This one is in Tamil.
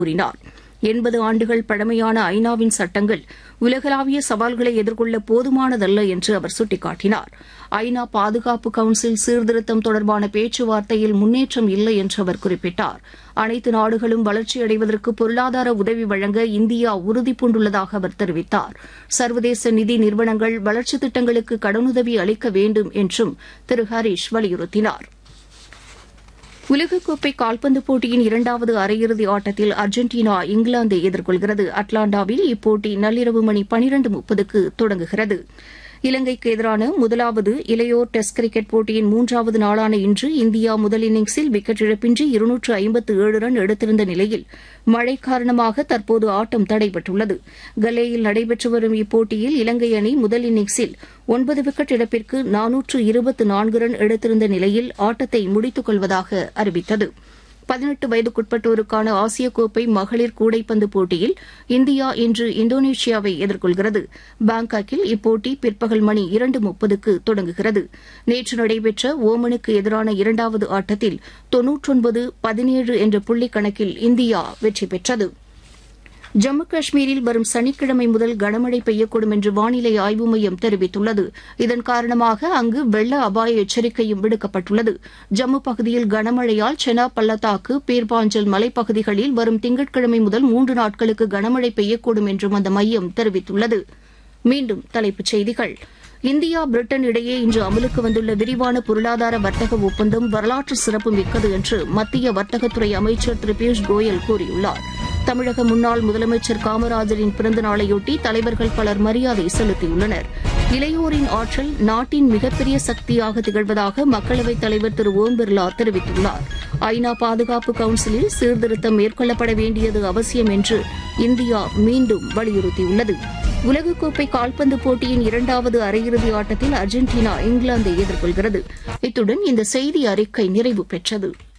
கூறினார் எண்பது ஆண்டுகள் பழமையான ஐநாவின் சட்டங்கள் உலகளாவிய சவால்களை எதிர்கொள்ள போதுமானதல்ல என்று அவர் சுட்டிக்காட்டினார் ஐநா பாதுகாப்பு கவுன்சில் சீர்திருத்தம் தொடர்பான பேச்சுவார்த்தையில் முன்னேற்றம் இல்லை என்று அவர் குறிப்பிட்டார் அனைத்து நாடுகளும் வளர்ச்சியடைவதற்கு பொருளாதார உதவி வழங்க இந்தியா உறுதிபூண்டுள்ளதாக அவர் தெரிவித்தார் சர்வதேச நிதி நிறுவனங்கள் வளர்ச்சித் திட்டங்களுக்கு கடனுதவி அளிக்க வேண்டும் என்றும் திரு ஹரீஷ் வலியுறுத்தினார் உலகக்கோப்பை கால்பந்து போட்டியின் இரண்டாவது அரையிறுதி ஆட்டத்தில் அர்ஜென்டினா இங்கிலாந்தை எதிர்கொள்கிறது அட்லாண்டாவில் இப்போட்டி நள்ளிரவு மணி பனிரண்டு முப்பதுக்கு தொடங்குகிறது இலங்கைக்கு எதிரான முதலாவது இளையோர் டெஸ்ட் கிரிக்கெட் போட்டியின் மூன்றாவது நாளான இன்று இந்தியா முதல் இன்னிங்ஸில் விக்கெட் இழப்பின்றி இருநூற்று ஐம்பத்து ஏழு ரன் எடுத்திருந்த நிலையில் மழை காரணமாக தற்போது ஆட்டம் தடைபட்டுள்ளது கல்லேயில் நடைபெற்று வரும் இப்போட்டியில் இலங்கை அணி முதல் இன்னிங்ஸில் ஒன்பது விக்கெட் இழப்பிற்கு நானூற்று இருபத்து நான்கு ரன் எடுத்திருந்த நிலையில் ஆட்டத்தை முடித்துக் கொள்வதாக அறிவித்தது பதினெட்டு வயதுக்குட்பட்டோருக்கான ஆசிய கோப்பை மகளிர் கூடைப்பந்து போட்டியில் இந்தியா இன்று இந்தோனேஷியாவை எதிர்கொள்கிறது பாங்காக்கில் இப்போட்டி பிற்பகல் மணி இரண்டு முப்பதுக்கு தொடங்குகிறது நேற்று நடைபெற்ற ஓமனுக்கு எதிரான இரண்டாவது ஆட்டத்தில் தொன்னூற்றொன்பது பதினேழு என்ற புள்ளி கணக்கில் இந்தியா வெற்றி பெற்றது ஜம்மு காஷ்மீரில் வரும் சனிக்கிழமை முதல் கனமழை பெய்யக்கூடும் என்று வானிலை ஆய்வு மையம் தெரிவித்துள்ளது இதன் காரணமாக அங்கு வெள்ள அபாய எச்சரிக்கையும் விடுக்கப்பட்டுள்ளது ஜம்மு பகுதியில் கனமழையால் செனா பள்ளத்தாக்கு பீர்பாஞ்சல் மலைப்பகுதிகளில் வரும் திங்கட்கிழமை முதல் மூன்று நாட்களுக்கு கனமழை பெய்யக்கூடும் என்றும் அந்த மையம் தெரிவித்துள்ளது மீண்டும் தலைப்புச் செய்திகள் இந்தியா பிரிட்டன் இடையே இன்று அமலுக்கு வந்துள்ள விரிவான பொருளாதார வர்த்தக ஒப்பந்தம் வரலாற்று சிறப்பு மிக்கது என்று மத்திய வர்த்தகத்துறை அமைச்சர் திரு பியூஷ் கோயல் கூறியுள்ளார் தமிழக முன்னாள் முதலமைச்சர் காமராஜரின் பிறந்த நாளையொட்டி தலைவர்கள் பலர் மரியாதை செலுத்தியுள்ளனர் இளையோரின் ஆற்றல் நாட்டின் மிகப்பெரிய சக்தியாக திகழ்வதாக மக்களவைத் தலைவர் திரு ஓம் பிர்லா தெரிவித்துள்ளார் ஐநா பாதுகாப்பு கவுன்சிலில் சீர்திருத்தம் மேற்கொள்ளப்பட வேண்டியது அவசியம் என்று இந்தியா மீண்டும் வலியுறுத்தியுள்ளது உலகக்கோப்பை கால்பந்து போட்டியின் இரண்டாவது அரையிறுதி ஆட்டத்தில் அர்ஜென்டினா இங்கிலாந்தை எதிர்கொள்கிறது இத்துடன் இந்த செய்தி அறிக்கை நிறைவு பெற்றது